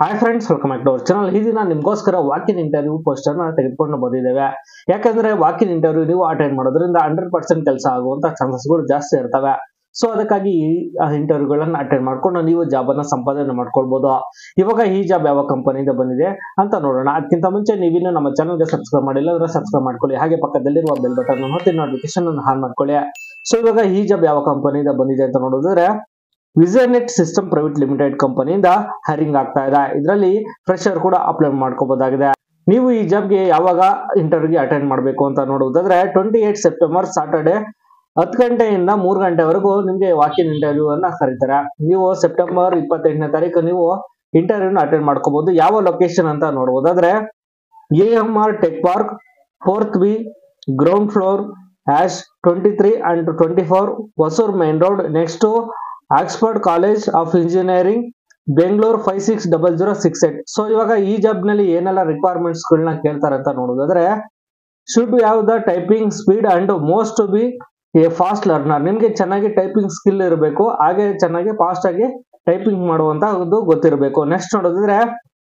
hi friends welcome back to our channel ಈ ದಿನ ನಿಮಗೋಸ್ಕರ ವಾಕಿನ್ ಇಂಟರ್ವ್ಯೂ ಪೋಸ್ಟರ್ ನ ತೆಗೆದುಕೊಂಡು ಬಂದಿದ್ದೇವೆ ಯಾಕಂದ್ರೆ ವಾಕಿನ್ ಇಂಟರ್ವ್ಯೂ ನೀವು ಅಟೆಂಡ್ ಮಾಡೋದ್ರಿಂದ ಹಂಡ್ರೆಡ್ ಪರ್ಸೆಂಟ್ ಕೆಲಸ ಆಗುವಂತ ಚಾನ್ಸಸ್ಗಳು ಜಾಸ್ತಿ ಇರ್ತವೆ ಸೊ ಅದಕ್ಕಾಗಿ ಈ ಇಂಟರ್ವ್ಯೂಗಳನ್ನ ಅಟೆಂಡ್ ಮಾಡ್ಕೊಂಡು ನೀವು ಜಾಬ್ ಅನ್ನ ಸಂಪಾದನೆ ಮಾಡ್ಕೊಳ್ಬಹುದು ಇವಾಗ ಈ ಜಾಬ್ ಯಾವ ಕಂಪನಿಯಿಂದ ಬಂದಿದೆ ಅಂತ ನೋಡೋಣ ಅದಕ್ಕಿಂತ ಮುಂಚೆ ನೀವಿನ್ನು ನಮ್ಮ ಚಾನಲ್ಗೆ ಸಬ್ಸ್ಕ್ರೈಬ್ ಮಾಡಿಲ್ಲ ಅಂದ್ರೆ ಸಬ್ಸ್ಕ್ರೈಬ್ ಮಾಡ್ಕೊಳ್ಳಿ ಹಾಗೆ ಪಕ್ಕದಲ್ಲಿರುವ ಬೆಲ್ ಬಟನ್ ಹೊತ್ತಿ ನೋಟಿಫಿಕೇಶನ್ ಅನ್ನು ಆನ್ ಮಾಡ್ಕೊಳ್ಳಿ ಸೊ ಇವಾಗ ಈ ಜಾಬ್ ಯಾವ ಕಂಪನಿಯಿಂದ ಬಂದಿದೆ ಅಂತ ನೋಡಿದ್ರೆ ವಿಸರ್ನೆಟ್ ಸಿಸ್ಟಮ್ ಪ್ರೈವೇಟ್ ಲಿಮಿಟೆಡ್ ಕಂಪನಿಯಿಂದ ಹೈರಿಂಗ್ ಆಗ್ತಾ ಇದೆ ಇದರಲ್ಲಿ ಫ್ರೆಶರ್ ಕೂಡ ಅಪ್ಲೈ ಮಾಡ್ಕೋಬಹುದಾಗಿದೆ ನೀವು ಈ ಜಾಬ್ಗೆ ಯಾವಾಗ ಇಂಟರ್ವ್ಯೂಗೆ ಅಟೆಂಡ್ ಮಾಡಬೇಕು ಅಂತ ನೋಡುವುದಾದ್ರೆ ಟ್ವೆಂಟಿ ಏಟ್ ಸೆಪ್ಟೆಂಬರ್ ಸಾಟರ್ಡೆ ಹತ್ತು ಗಂಟೆಯಿಂದ ಮೂರು ಗಂಟೆವರೆಗೂ ನಿಮಗೆ ವಾಕಿನ್ ಇಂಟರ್ವ್ಯೂ ಅನ್ನ ಕರೀತಾರೆ ನೀವು ಸೆಪ್ಟೆಂಬರ್ ಇಪ್ಪತ್ತೆಂಟನೇ ತಾರೀಕು ನೀವು ಇಂಟರ್ವ್ಯೂನ ಅಟೆಂಡ್ ಮಾಡ್ಕೋಬಹುದು ಯಾವ ಲೊಕೇಶನ್ ಅಂತ ನೋಡುವುದಾದ್ರೆ A M R tech park fourth B ground floor hash twenty three and twenty four Hosur main road next Oxford college of engineering Bengaluru five six double zero six eight so ಇವಾಗ ಈ job ನಲ್ಲಿ ಏನೆಲ್ಲ requirements ಗಳನ್ನ ಕೇಳ್ತಾರೆ ಅಂತ ನೋಡೋದಾದ್ರೆ should ಯಾವ್ದ typing speed and most be a fast learner ನಿಮ್ಗೆ ಚೆನ್ನಾಗಿ ಟೈಪಿಂಗ್ ಸ್ಕಿಲ್ ಇರಬೇಕು ಹಾಗೆ ಚೆನ್ನಾಗಿ ಫಾಸ್ಟ್ ಆಗಿ ಟೈಪಿಂಗ್ ಮಾಡುವಂತ ಒಂದು ಗೊತ್ತಿರಬೇಕು ನೆಕ್ಸ್ಟ್ ನೋಡೋದಾದ್ರೆ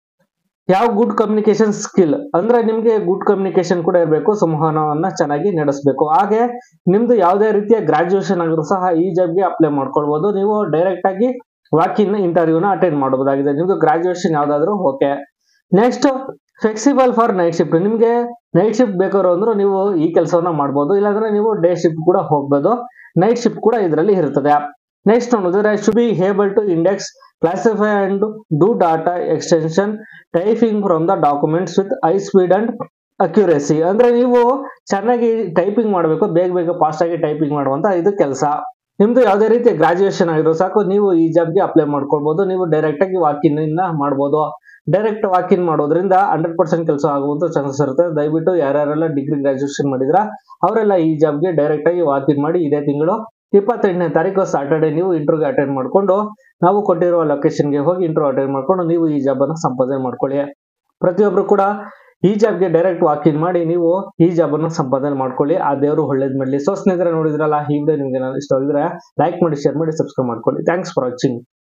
ಯಾವ ಗುಡ್ ಕಮ್ಯುನಿಕೇಶನ್ ಸ್ಕಿಲ್ ಅಂದ್ರೆ ನಿಮ್ಗೆ ಗುಡ್ ಕಮ್ಯುನಿಕೇಶನ್ ಕೂಡ ಇರಬೇಕು ಸಂವಹನವನ್ನ ಚೆನ್ನಾಗಿ ನಡೆಸಬೇಕು ಹಾಗೆ ನಿಮ್ದು ಯಾವುದೇ ರೀತಿಯ ಗ್ರಾಜುಯೇಷನ್ ಆಗಿದ್ರು ಸಹ ಈ ಜಾಬ್ಗೆ ಅಪ್ಲೈ ಮಾಡ್ಕೊಳ್ಬಹುದು ನೀವು ಡೈರೆಕ್ಟ್ ಆಗಿ ವಾಕಿನ್ ಇಂಟರ್ವ್ಯೂನ ಅಟೆಂಡ್ ಮಾಡಬಹುದಾಗಿದೆ ನಿಮ್ದು ಗ್ರಾಜುಯೇಷನ್ ಯಾವ್ದಾದ್ರು okay next flexible for night shift ನಿಮ್ಗೆ ನೈಟ್ ಶಿಫ್ಟ್ ಬೇಕಾದ್ರು ಅಂದ್ರೂ ನೀವು ಈ ಕೆಲಸವನ್ನ ಮಾಡ್ಬೋದು ಇಲ್ಲಾಂದ್ರೆ ನೀವು ಡೇ ಶಿಫ್ಟ್ ಕೂಡ ಹೋಗ್ಬೋದು ನೈಟ್ ಶಿಫ್ಟ್ ಕೂಡ ಇದರಲ್ಲಿ ಇರ್ತದೆ ನೆಕ್ಸ್ಟ್ ನೋಡಿದ್ರೆ should be able to index classify and do data extension typing from the documents with high speed and accuracy ಅಂದ್ರೆ ನೀವು ಚೆನ್ನಾಗಿ ಟೈಪಿಂಗ್ ಮಾಡಬೇಕು ಬೇಗ ಬೇಗ ಫಾಸ್ಟ್ ಆಗಿ ಟೈಪಿಂಗ್ ಮಾಡುವಂತ ಇದು ಕೆಲಸ ನಿಮ್ದು ಯಾವುದೇ ರೀತಿ ಗ್ರಾಜುಯೇಷನ್ ಆಗಿರೋ ಸಾಕು ನೀವು ಈ ಜಾಬ್ಗೆ ಅಪ್ಲೈ ಮಾಡ್ಕೊಳ್ಬಹುದು ನೀವು ಡೈರೆಕ್ಟ್ ಆಗಿ ವಾಕಿನ್ ಇಂದ ಮಾಡ್ಬೋದು ಡೈರೆಕ್ಟ್ ವಾಕಿನ್ ಮಾಡೋದ್ರಿಂದ ಹಂಡ್ರೆಡ್ ಪರ್ಸೆಂಟ್ ಕೆಲಸ ಆಗುವಂತ ಚಾನ್ಸಸ್ ಇರುತ್ತೆ ದಯವಿಟ್ಟು ಯಾರ್ಯಾರೆಲ್ಲ ಡಿಗ್ರಿ ಗ್ರಾಜುಯೇಷನ್ ಮಾಡಿದ್ರ ಅವರೆಲ್ಲ ಈ ಜಾಬ್ಗೆ ಡೈರೆಕ್ಟ್ ಆಗಿ ವಾಕಿನ್ ಮಾಡಿ ಇದೇ ತಿಂಗಳು ಇಪ್ಪತ್ತೆಂಟನೇ ತಾರೀಕು ಸಾಟರ್ಡೆ ನೀವು ಇಂಟರ್ವ್ಯೂಗೆ ಅಟೆಂಡ್ ಮಾಡ್ಕೊಂಡು ನಾವು ಕೊಟ್ಟಿರುವ ಲೊಕೇಶನ್ಗೆ ಹೋಗಿ ಇಂಟರ್ವ್ಯೂ ಅಟೆಂಡ್ ಮಾಡ್ಕೊಂಡು ನೀವು ಈ ಜಾಬ್ ಅನ್ನು ಸಂಪಾದನೆ ಮಾಡ್ಕೊಳ್ಳಿ ಪ್ರತಿಯೊಬ್ರು ಕೂಡ ಈ ಜಾಬ್ಗೆ ಡೈರೆಕ್ಟ್ ವಾಕಿನ್ ಮಾಡಿ ನೀವು ಈ ಜಾಬ್ ಅನ್ನು ಸಂಪಾದನೆ ಮಾಡ್ಕೊಳ್ಳಿ ಆ ದೇವರು ಒಳ್ಳೇದ್ ಮಾಡಲಿ ಸೊ ಸ್ನೇಹಿತರೆ ನೋಡಿದ್ರಲ್ಲ ಈ ವಿಡಿಯೋ ನಿಮ್ಗೆ ಏನಾದ್ರು ಇಷ್ಟ ಆಗಿದ್ರೆ ಲೈಕ್ ಮಾಡಿ ಶೇರ್ ಮಾಡಿ ಸಬ್ಸ್ಕ್ರೈಬ್ ಮಾಡ್ಕೊಳ್ಳಿ ಥ್ಯಾಂಕ್ಸ್ ಫಾರ್ ವಾಚಿಂಗ್